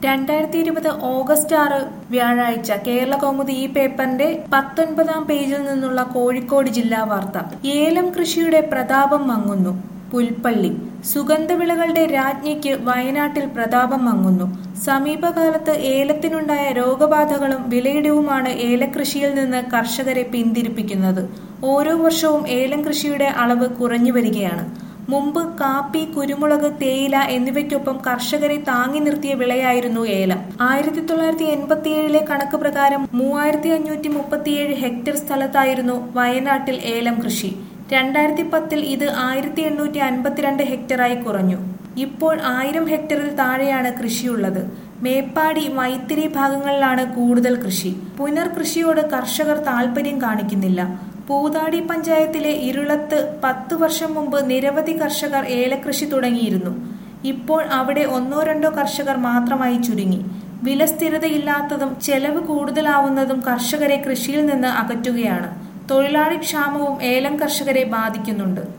രണ്ടായിരത്തി ഇരുപത് ഓഗസ്റ്റ് ആറ് വ്യാഴാഴ്ച കേരള കൗമുദി ഈ പേപ്പറിന്റെ പത്തൊൻപതാം പേജിൽ നിന്നുള്ള കോഴിക്കോട് ജില്ലാ വാർത്ത ഏലം കൃഷിയുടെ പ്രതാപം മങ്ങുന്നു പുൽപ്പള്ളി സുഗന്ധവിളകളുടെ രാജ്ഞിക്ക് വയനാട്ടിൽ പ്രതാപം മങ്ങുന്നു സമീപകാലത്ത് ഏലത്തിനുണ്ടായ രോഗബാധകളും വിലയിടിവുമാണ് ഏലകൃഷിയിൽ നിന്ന് കർഷകരെ പിന്തിരിപ്പിക്കുന്നത് ഓരോ വർഷവും ഏലം കൃഷിയുടെ അളവ് കുറഞ്ഞു വരികയാണ് മുമ്പ് കാപ്പി കുരുമുളക് തേയില എന്നിവയ്ക്കൊപ്പം കർഷകരെ താങ്ങി നിർത്തിയ വിളയായിരുന്നു ഏലം ആയിരത്തി തൊള്ളായിരത്തി എൺപത്തിയേഴിലെ കണക്ക് പ്രകാരം മൂവായിരത്തി അഞ്ഞൂറ്റി മുപ്പത്തിയേഴ് ഹെക്ടർ സ്ഥലത്തായിരുന്നു വയനാട്ടിൽ ഏലം കൃഷി രണ്ടായിരത്തി പത്തിൽ ഇത് ആയിരത്തി എണ്ണൂറ്റി അൻപത്തിരണ്ട് ഹെക്ടറായി കുറഞ്ഞു ഇപ്പോൾ ആയിരം ഹെക്ടറിൽ താഴെയാണ് കൃഷിയുള്ളത് മേപ്പാടി മൈത്തിരി ഭാഗങ്ങളിലാണ് കൂടുതൽ കൃഷി പുനർകൃഷിയോട് കർഷകർ താൽപര്യം കാണിക്കുന്നില്ല പൂതാടി പഞ്ചായത്തിലെ ഇരുളത്ത് പത്ത് വർഷം മുമ്പ് നിരവധി കർഷകർ ഏലകൃഷി തുടങ്ങിയിരുന്നു ഇപ്പോൾ അവിടെ ഒന്നോ രണ്ടോ കർഷകർ മാത്രമായി ചുരുങ്ങി വില സ്ഥിരതയില്ലാത്തതും ചെലവ് കൂടുതലാവുന്നതും കർഷകരെ കൃഷിയിൽ നിന്ന് അകറ്റുകയാണ് തൊഴിലാളി ക്ഷാമവും ഏലം കർഷകരെ ബാധിക്കുന്നുണ്ട്